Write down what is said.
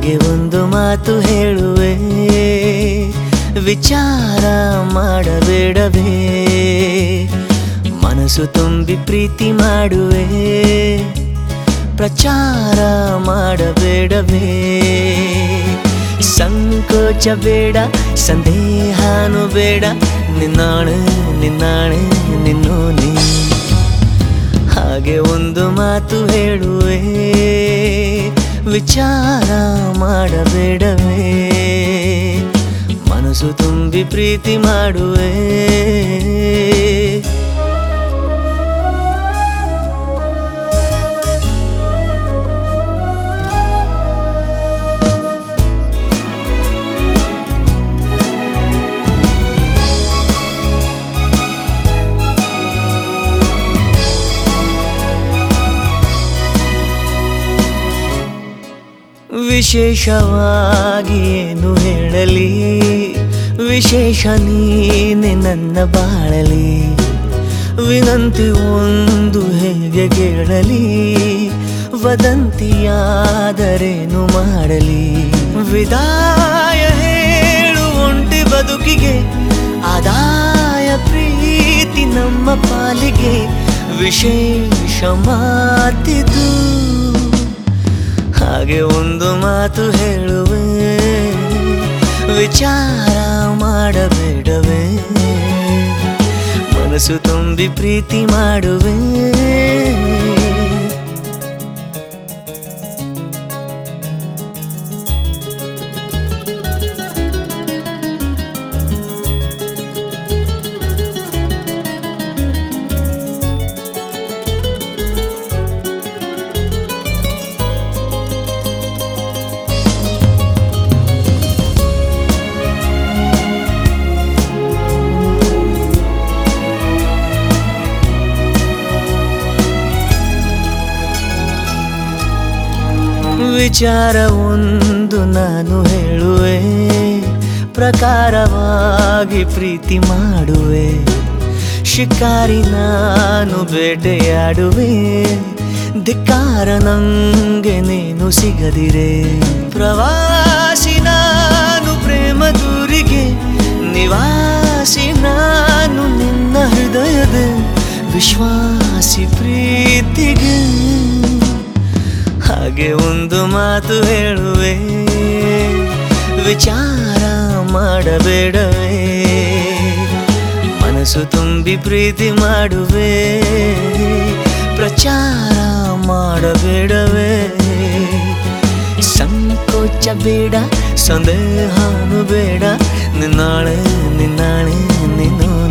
ಹಾಗೆ ಒಂದು ಮಾತು ಹೇಳುವೆ ವಿಚಾರ ಮಾಡಬೇಡವೇ ಮನಸ್ಸು ತುಂಬಿ ಪ್ರೀತಿ ಮಾಡುವೆ ಪ್ರಚಾರ ಮಾಡಬೇಡವೇ ಸಂಕೋಚ ಬೇಡ ಸಂದೇಹನು ಬೇಡ ನಿನ್ನಾಣೆ ನಿನ್ನಾಣೆ ನಿನ್ನೋನೆ ಹಾಗೆ ಒಂದು ಮಾತು ಹೇಳುವೆ ವಿಚಾರ ಮಾಡಬೇಡವೇ ಮನಸ್ಸು ತುಂಬಿ ಪ್ರೀತಿ ಮಾಡುವೆ ವಿಶೇಷವಾಗಿ ಏನು ಹೇಳಲಿ ವಿಶೇಷ ನೀನೆ ನನ್ನ ಬಾಳಲಿ ವಿನಂತಿ ಒಂದು ಹೇಗೆ ಕೇಳಲಿ ವದಂತಿಯಾದರೇನು ಮಾಡಲಿ ವಿದಾಯ ಹೇಳು ಒಂಟಿ ಬದುಕಿಗೆ ಆದಾಯ ಪ್ರೀತಿ ನಮ್ಮ ಪಾಲಿಗೆ ವಿಶೇಷ ಮಾತಿದು ಹಾಗೆ ಒಂದು ಮಾತು ಹೇಳುವೆ ವಿಚಾರ ಮಾಡಬೇಡವೇ ಮನಸ್ಸು ತುಂಬಿ ಪ್ರೀತಿ ಮಾಡುವೆ ವಿಚಾರ ಒಂದು ನಾನು ಹೇಳುವೆ ಪ್ರಕಾರವಾಗಿ ಪ್ರೀತಿ ಮಾಡುವೆ ಶಿಕಾರಿ ನಾನು ಬೇಟೆಯಾಡುವೆ ಧಿಕ್ಕಾರ ನಂಗೆ ನೀನು ಸಿಗದಿರೆ ಪ್ರವಾಸಿ ನಾನು ಪ್ರೇಮ ದೂರಿಗೆ ನಿವಾಸಿ ನಾನು ನಿನ್ನ ಹೃದಯದ ವಿಶ್ವಾಸಿ ಪ್ರೀತಿಗೆ ಹಾಗೆ ಒಂದು ಮಾತು ಹೇಳುವೆ ವಿಚಾರ ಮಾಡಬೇಡವೇ ಮನಸ್ಸು ತುಂಬಿ ಪ್ರೀತಿ ಮಾಡುವೆ ಪ್ರಚಾರ ಮಾಡಬೇಡವೇ ಸಂಕೋಚ ಬೇಡ ಸಂದೇಹನು ಬೇಡ ನಿನ್ನಾಳೆ ನಿನ್ನಾಳೆ ನಿನ್ನೋನೆ